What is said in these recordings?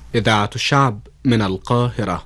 إذاعة الشعب من القاهرة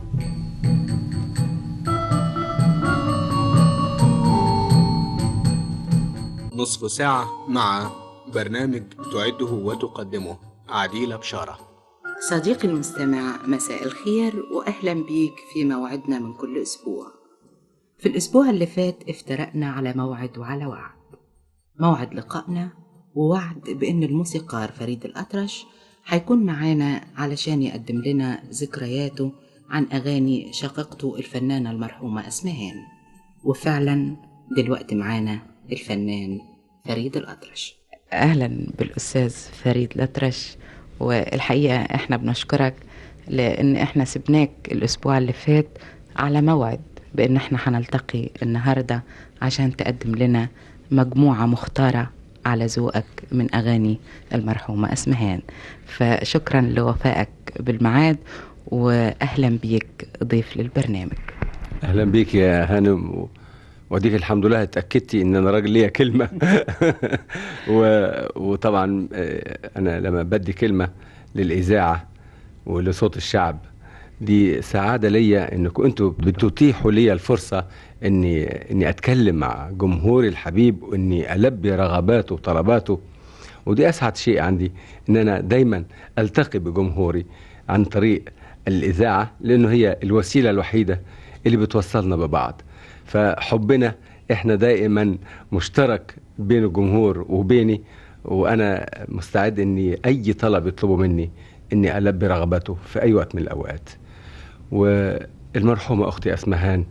نصف ساعة مع برنامج تعده وتقدمه عديلة بشارة صديقي المستمع مساء الخير وأهلا بيك في موعدنا من كل أسبوع في الأسبوع اللي فات افترقنا على موعد وعلى وعد موعد لقائنا ووعد بأن الموسيقار فريد الأطرش هيكون معانا علشان يقدم لنا ذكرياته عن أغاني شقيقته الفنانة المرحومة أسمهان وفعلا دلوقتي معانا الفنان فريد الأطرش اهلا بالاستاذ فريد الأطرش والحقيقه احنا بنشكرك لان احنا سبناك الاسبوع اللي فات على موعد بان احنا هنلتقي النهارده عشان تقدم لنا مجموعه مختاره على ذوقك من اغاني المرحومه اسمهان فشكرا لوفائك بالميعاد واهلا بيك ضيف للبرنامج اهلا بيك يا هانم و... وديك الحمد لله اتاكدتي ان انا راجل ليا كلمه و... وطبعا آه، انا لما بدي كلمه للاذاعه ولصوت الشعب دي سعاده ليا انكم انتوا بتتيحوا لي الفرصه اني اني اتكلم مع جمهوري الحبيب واني البي رغباته وطلباته ودي اسعد شيء عندي ان انا دايما التقي بجمهوري عن طريق الاذاعه لانه هي الوسيله الوحيده اللي بتوصلنا ببعض فحبنا احنا دائما مشترك بين الجمهور وبيني وانا مستعد اني اي طلب يطلبه مني اني البي رغبته في اي وقت من الاوقات والمرحومه اختي اسمهان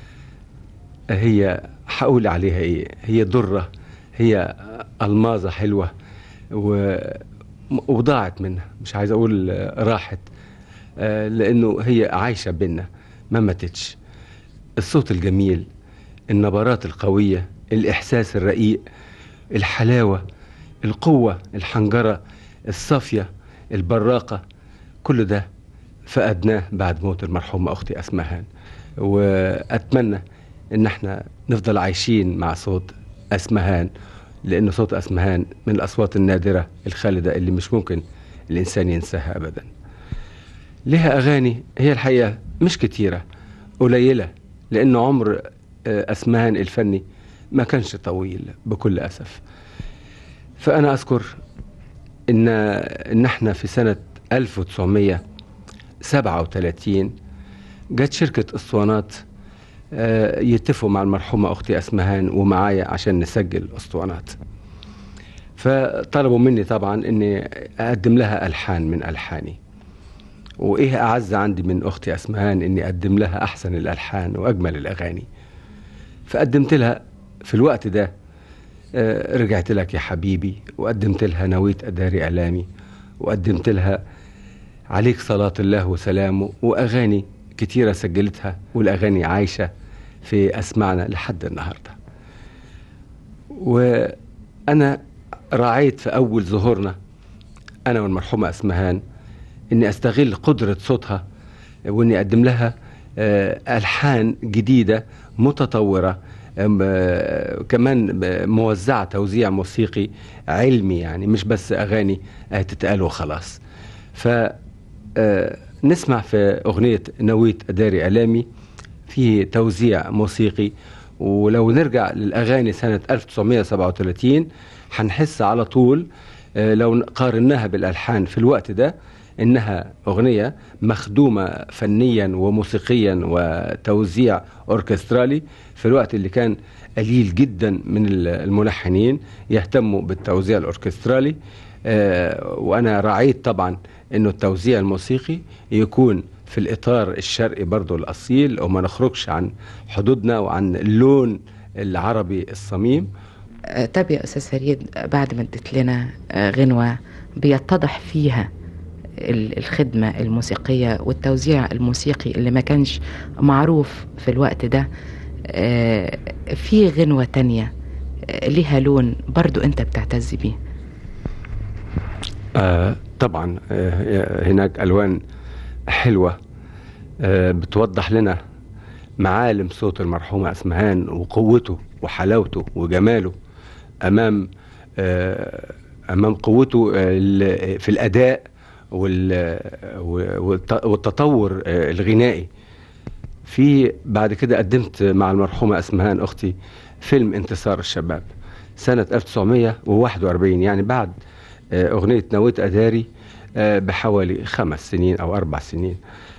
هي حقول عليها ايه هي ضره هي الماظه حلوه و وضاعت منها مش عايز اقول راحت آه، لانه هي عايشه بينا ما ماتتش الصوت الجميل النبرات القويه الاحساس الرقيق الحلاوه القوه الحنجره الصافيه البراقه كل ده فقدناه بعد موت المرحومه اختي اسمهان واتمنى ان احنا نفضل عايشين مع صوت اسمهان لان صوت اسمهان من الاصوات النادره الخالده اللي مش ممكن الانسان ينساها ابدا لها اغاني هي الحقيقه مش كتيره قليله لان عمر آه، اسمهان الفني ما كانش طويل بكل اسف فانا اذكر ان ان احنا في سنه 1937 جت شركه اسطوانات آه، يتفقوا مع المرحومه اختي اسمهان ومعايا عشان نسجل اسطوانات فطلبوا مني طبعا اني اقدم لها الحان من الحاني وايه اعز عندي من اختي اسمهان اني اقدم لها احسن الالحان واجمل الاغاني فقدمت لها في الوقت ده آه، رجعت لك يا حبيبي وقدمت لها نويت اداري الامي وقدمت لها عليك صلاة الله وسلامه واغاني كتيرة سجلتها والاغاني عايشة في اسمعنا لحد النهارده وانا راعيت في اول ظهورنا انا والمرحومة اسمهان اني استغل قدرة صوتها واني اقدم لها آه، الحان جديدة متطورة أم، آه، كمان ب- موزعة توزيع موسيقي علمي يعني مش بس اغاني آه، تتقال وخلاص ف آه، نسمع في اغنية نويت اداري الامي في توزيع موسيقي ولو نرجع للاغاني سنة 1937 هنحس على طول آه، لو قارناها بالالحان في الوقت ده انها اغنيه مخدومه فنيا وموسيقيا وتوزيع اوركسترالي في الوقت اللي كان قليل جدا من ال- الملحنين يهتموا بالتوزيع الاوركسترالي آه، وانا راعيت طبعا انه التوزيع الموسيقي يكون في الاطار الشرقي برضو الاصيل وما نخرجش عن حدودنا وعن اللون العربي الصميم آه، طب يا استاذ فريد آه، بعد ما اديت لنا آه، غنوه بيتضح فيها ال- الخدمه الموسيقيه والتوزيع الموسيقي اللي ما كانش معروف في الوقت ده آه، في غنوه تانية آه، ليها لون برضو انت بتعتز بيه آه طبعا آه هناك الوان حلوه آه بتوضح لنا معالم صوت المرحومه اسمهان وقوته وحلاوته وجماله امام آه امام قوته آه ال- في الاداء وال- والت- والتطور آه، الغنائي في بعد كده قدمت مع المرحومة أسمهان أختي فيلم انتصار الشباب سنة 1941 يعني بعد آه، أغنية نويت أداري آه، بحوالي خمس سنين أو أربع سنين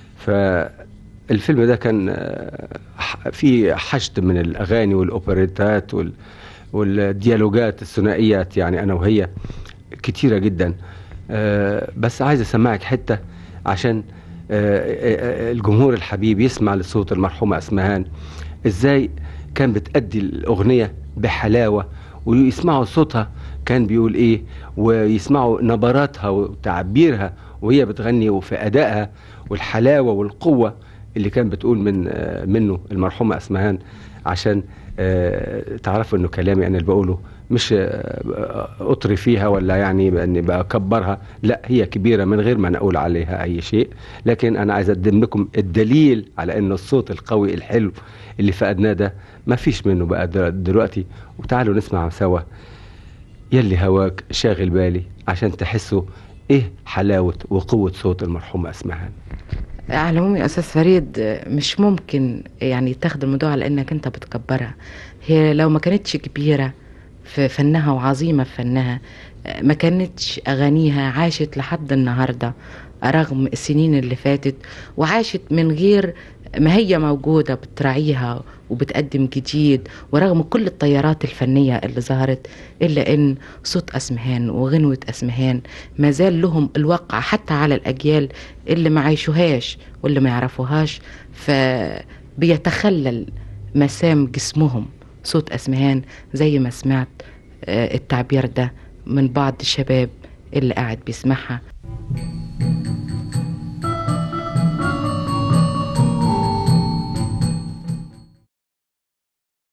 فالفيلم ده كان آه، ح- فيه حشد من الأغاني والأوبريتات وال والديالوجات الثنائيات يعني أنا وهي كتيرة جدا آه، بس عايز أسمعك حتة عشان آه، آه، آه، الجمهور الحبيب يسمع لصوت المرحومة أسمهان إزاي كان بتأدي الأغنية بحلاوة ويسمعوا صوتها كان بيقول إيه ويسمعوا نبراتها وتعبيرها وهي بتغني وفي أدائها والحلاوة والقوة اللي كان بتقول من آه، منه المرحومة أسمهان عشان آه، تعرفوا انه كلامي انا اللي بقوله مش آه، اطري فيها ولا يعني اني بكبرها لا هي كبيره من غير ما انا اقول عليها اي شيء لكن انا عايز اقدم لكم الدليل على ان الصوت القوي الحلو اللي فقدناه ده ما فيش منه بقى دل- دلوقتي وتعالوا نسمع سوا يلي هواك شاغل بالي عشان تحسوا ايه حلاوه وقوه صوت المرحومه اسمهان على العموم يا استاذ فريد مش ممكن يعني تاخد الموضوع على انك انت بتكبرها هي لو ما كانتش كبيره في فنها وعظيمه في فنها ما كانتش اغانيها عاشت لحد النهارده رغم السنين اللي فاتت وعاشت من غير ما هي موجوده بتراعيها وبتقدم جديد ورغم كل التيارات الفنيه اللي ظهرت الا ان صوت اسمهان وغنوه اسمهان ما زال لهم الوقع حتى على الاجيال اللي ما عايشوهاش واللي ما يعرفوهاش فبيتخلل مسام جسمهم صوت اسمهان زي ما سمعت آه، التعبير ده من بعض الشباب اللي قاعد بيسمعها